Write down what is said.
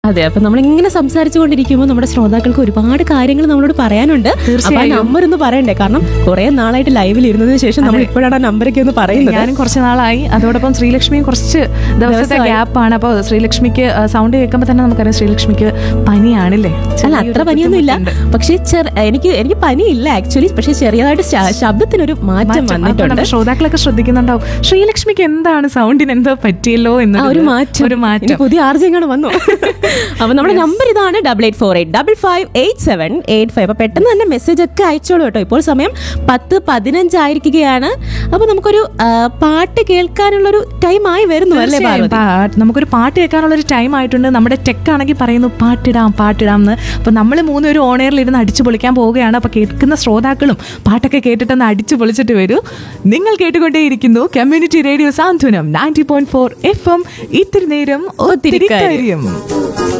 അതെ അപ്പൊ നമ്മൾ ഇങ്ങനെ സംസാരിച്ചുകൊണ്ടിരിക്കുമ്പോൾ നമ്മുടെ ശ്രോതാക്കൾക്ക് ഒരുപാട് കാര്യങ്ങൾ നമ്മളോട് പറയാനുണ്ട് അപ്പൊ ആ തീർച്ചയായും. നമ്പർ ഒന്ന് പറയണ്ടേ കാരണം കുറെ നാളായിട്ട് ലൈവിൽ ഇരുന്നതിന് ശേഷം നമ്മൾ ഇപ്പോഴാണ് ആ നമ്പറൊക്കെ ഒന്ന് പറയുന്നത് ഞാനും കുറച്ച് നാളായി അതോടൊപ്പം ശ്രീലക്ഷ്മിയും കുറച്ച് ദിവസത്തെ ദിവസമായി. ഗ്യാപ്പാണ് അപ്പോൾ ശ്രീലക്ഷ്മിക്ക് സൗണ്ട് കേൾക്കുമ്പോൾ തന്നെ നമുക്കറിയാം ശ്രീലക്ഷ്മിക്ക് പനിയാണില്ലേ അല്ല ചെറിയൊരു അത്ര പനിയൊന്നും ഇല്ല ബുദ്ധിമുട്ടുണ്ട്. പക്ഷെ ചെറ- എനിക്ക് എനിക്ക് പനിയില്ല ആക്ച്വലി പക്ഷെ ചെറിയതായിട്ട് ശ- ശബ്ദത്തിനൊരു മാറ്റം മാറ്റം. അപ്പോൾ വന്നിട്ടുണ്ട് നമ്മുടെ ശ്രോതാക്കളൊക്കെ ശ്രദ്ധിക്കുന്നുണ്ടാവും ശ്രീലക്ഷ്മിക്ക് എന്താണ് സൗണ്ടിന് എന്തോ പറ്റിയല്ലോ ആ എന്ന് ഒരു മാറ്റം ഒരു ഇനി മാറ്റം പുതിയ ആർജ്യങ്ങൾ വന്നു അപ്പൊ നമ്മുടെ നമ്പർ ഇതാണ് double eight four eight double five eight seven eight five അപ്പൊ പെട്ടെന്ന് തന്നെ മെസ്സേജ് ഒക്കെ അയച്ചോളൂ കേട്ടോ ഇപ്പോൾ സമയം പത്ത് പതിനഞ്ചായിരിക്കുകയാണ് അപ്പൊ നമുക്കൊരു ആ, പാട്ട് കേൾക്കാനുള്ളൊരു ടൈം ആയി വരുന്നു അല്ലേ തീർച്ചയായും. പാർവതി പാ- നമുക്കൊരു പാട്ട് കേൾക്കാനുള്ള ഒരു ടൈം ആയിട്ടുണ്ട് നമ്മുടെ ടെക് ആണെങ്കിൽ പറയുന്നു പാട്ടിടാം പാട്ടിടാം എന്ന് അപ്പൊ നമ്മൾ മൂന്നുപേരും ഓണറിൽ ഇരുന്ന് അടിച്ചു പൊളിക്കാൻ പോവുകയാണ് അപ്പൊ കേൾക്കുന്ന ശ്രോതാക്കളും പാട്ടൊക്കെ കേട്ടിട്ടൊന്ന് അടിച്ചു പൊളിച്ചിട്ട് വരൂ നിങ്ങൾ കേട്ടുകൊണ്ടേയിരിക്കുന്നു community radio Santhwanam ninety point four F M ഇത്തിരി നേരം ഒത്തിരി കാര്യം. കാര്യം